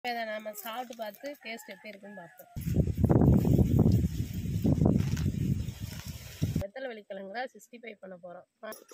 இதை நம்ம சாப்பிட்டு பார்த்து டேஸ்ட் எப்படி இருக்குன்னு பார்ப்போம் வெத்தலை வெளிக்கிழங்குல சிக்ஸ்டி ஃபைவ் பண்ண போகிறோம்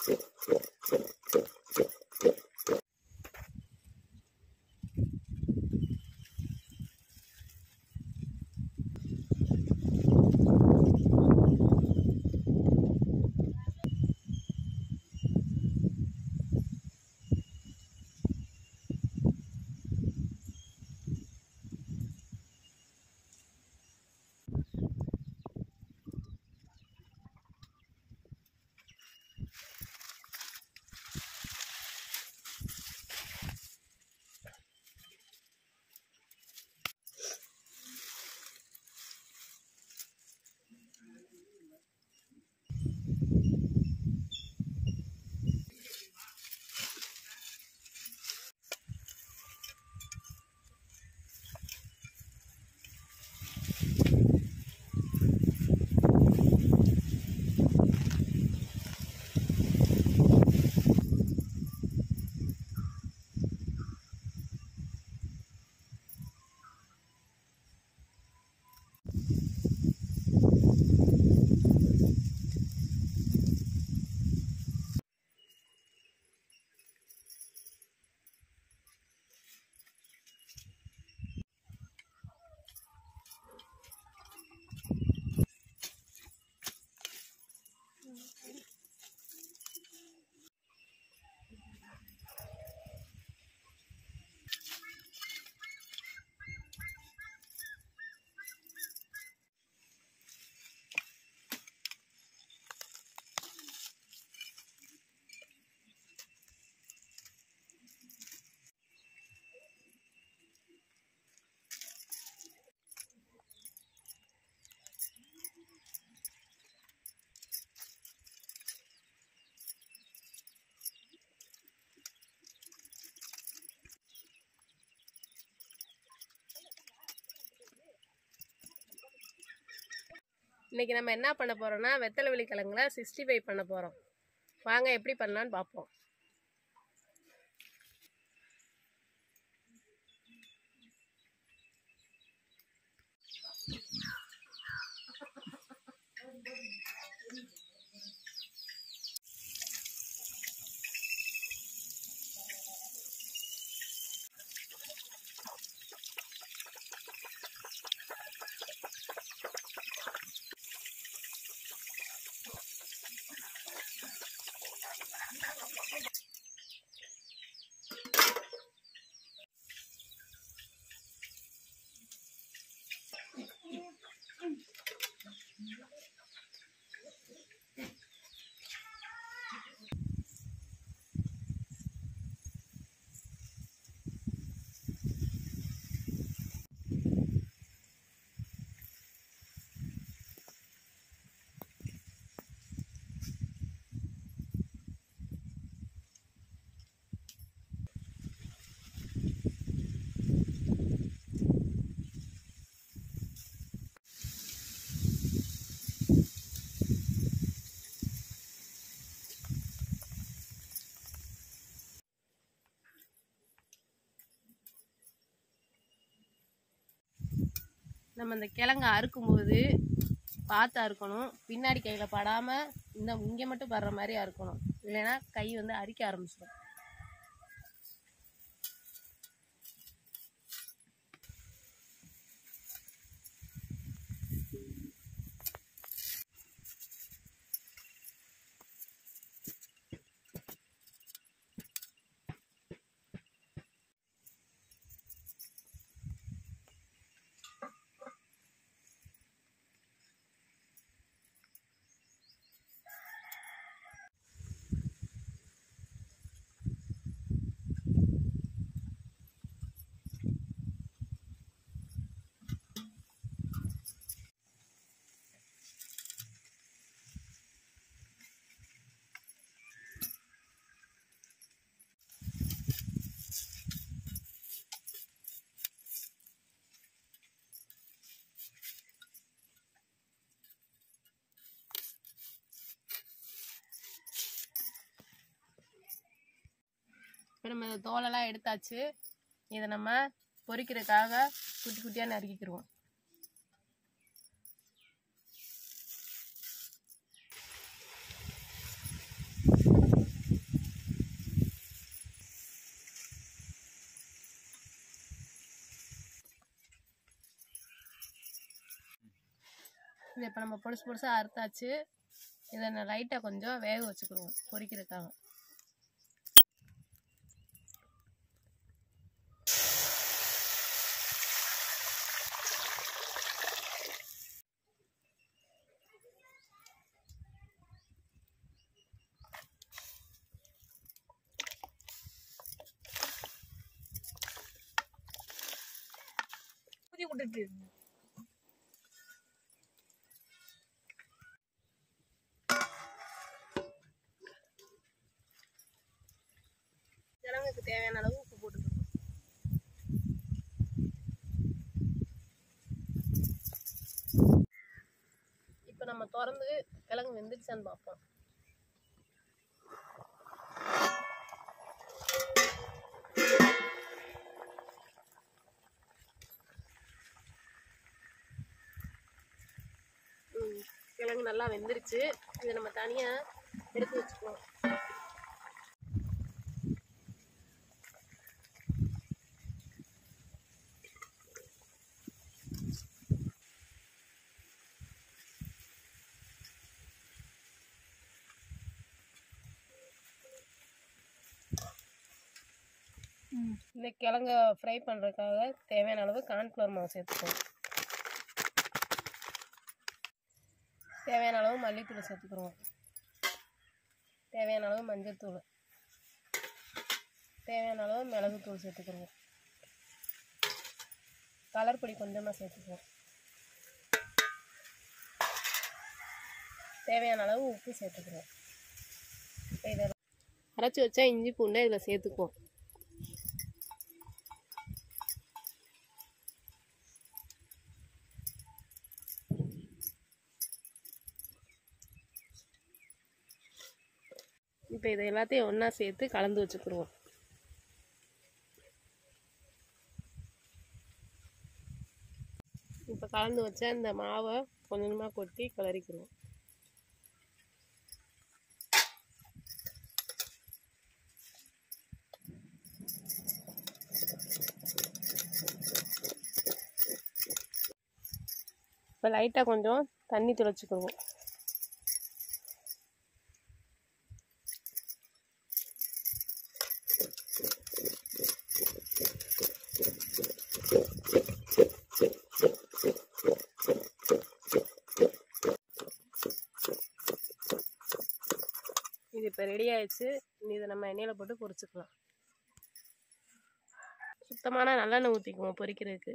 இன்னைக்கு நம்ம என்ன பண்ண போறோம்னா வெத்தலை வெளிக்கிழங்குல சிக்ஸ்டி ஃபைவ் பண்ண போகிறோம் வாங்க எப்படி பண்ணலான்னு பார்ப்போம் நம்ம இந்த கிழங்க அறுக்கும்போது பார்த்து அறுக்கணும் பின்னாடி கையில் படாமல் இந்த இங்கே மட்டும் படுற மாதிரி அறுக்கணும் இல்லைன்னா கை வந்து அரிக்க ஆரம்பிச்சிடும் இப்போ நம்ம இந்த தோலெல்லாம் எடுத்தாச்சு இதை நம்ம பொரிக்கிறதுக்காக குட்டி குட்டியாக நறுக்கிக்கிருவோம் இது இப்போ நம்ம பொடிசு பொடிசாக அறுத்தாச்சு இதை நான் லைட்டாக கொஞ்சம் வேக வச்சுக்கிடுவோம் பொரிக்கிறதுக்காக ஊதி விட்டுட்டு கிழங்குக்கு தேவையான அளவு உப்பு போட்டுக்கணும் இப்போ நம்ம திறந்து கிழங்கு வெந்துருச்சான்னு பார்ப்போம் ம், கிழங்கு நல்லா வெந்துருச்சு இதை நம்ம தனியாக எடுத்து வச்சுக்குவோம் இந்த கிழங்க ஃப்ரை பண்ணுறதுக்காக தேவையான அளவு கார்ன்ஃப்ளவர் மாவு சேர்த்துக்குவோம் தேவையான அளவு மல்லித்தூள் சேர்த்துக்குருவோம் தேவையான அளவு மஞ்சள்தூள் தேவையான அளவு மிளகுத்தூள் சேர்த்துக்குருவோம் கலர் பொடி கொஞ்சமாக சேர்த்துக்குவோம் தேவையான அளவு உப்பு சேர்த்துக்குறோம் இப்போ இதை அரைச்சி வச்சா இஞ்சி பூண்டை இதில் சேர்த்துக்குவோம் இப்போ இதை எல்லாத்தையும் ஒன்றா சேர்த்து கலந்து வச்சுக்கிடுவோம் இப்போ கலந்து வச்ச இந்த மாவை கொஞ்சம் கொஞ்சமாக கொட்டி கிளறிக்கிடுவோம் இப்போ லைட்டாக கொஞ்சம் தண்ணி தெளிச்சுக்கிடுவோம் இது இப்போ ரெடி ஆயிடுச்சு இனி இதை நம்ம எண்ணெயில் போட்டு பொரிச்சுக்கலாம் சுத்தமான நல்லெண்ணெய் ஊற்றிக்குவோம் பொரிக்கிறதுக்கு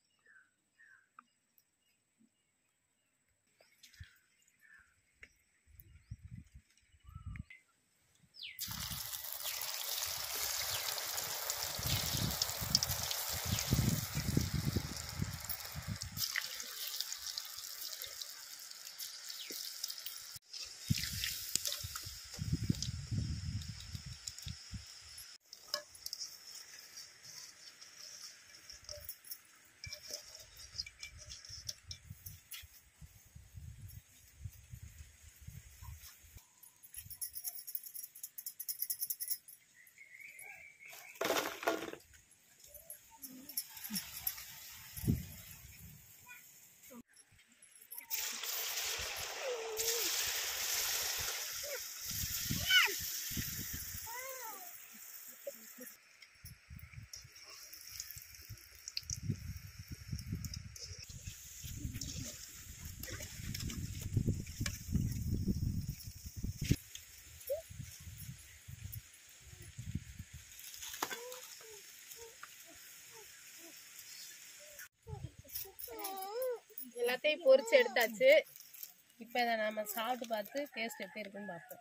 எல்லாத்தையும் பொரிச்சு எடுத்தாச்சு இப்போ இதை நம்ம சாப்பிட்டு பார்த்து டேஸ்ட் எப்படி இருக்குன்னு பார்ப்போம்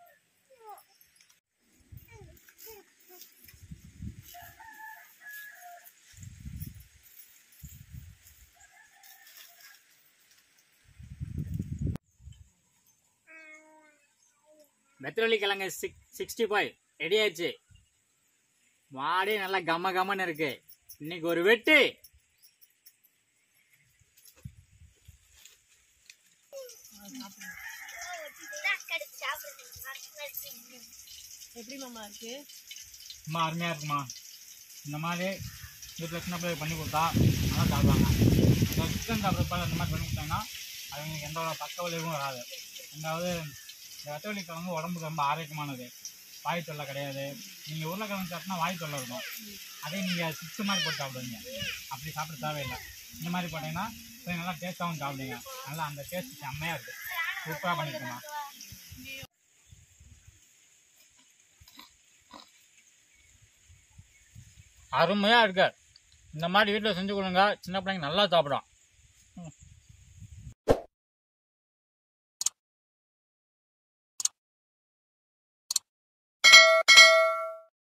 மெத்தரொலி கிழங்கு சிக் சிக்ஸ்டி ஃபைவ் ரெடி ஆயிடுச்சு வாடே நல்லா கம கமன்னு இருக்கு இன்னைக்கு ஒரு வெட்டு எப்படி மாமா இருக்கு ரொம்ப அருமையாக இருக்குமா இந்த மாதிரி வீட்டில் சின்ன பிள்ளைங்க பண்ணி கொடுத்தா நல்லா சாப்பிடுவாங்க இந்த சிக்கன் சாப்பிட்றப்பால இந்த மாதிரி பண்ணி கொடுத்தாங்கன்னா அவங்களுக்கு எந்த ஒரு பக்க விளைவும் வராது ரெண்டாவது இந்த வெத்தவெளி கிழங்கு உடம்புக்கு ரொம்ப ஆரோக்கியமானது வாய் தொல்லை கிடையாது நீங்கள் உருளைக்கிழங்கு சாப்பிட்டா வாய் தொல்லை இருக்கும் அதே நீங்கள் சிப்ஸ் மாதிரி போட்டு சாப்பிடுவீங்க அப்படி சாப்பிட தேவையில்லை இந்த மாதிரி போட்டிங்கன்னா கொஞ்சம் நல்லா டேஸ்ட்டாகவும் சாப்பிடுங்க நல்லா அந்த டேஸ்ட் செம்மையாக இருக்குது சூப்பராக பண்ணியிருக்கோம்மா அருமையாக இருக்கு இந்த மாதிரி வீட்டில் செஞ்சு கொடுங்க சின்ன பிள்ளைங்க நல்லா சாப்பிடும்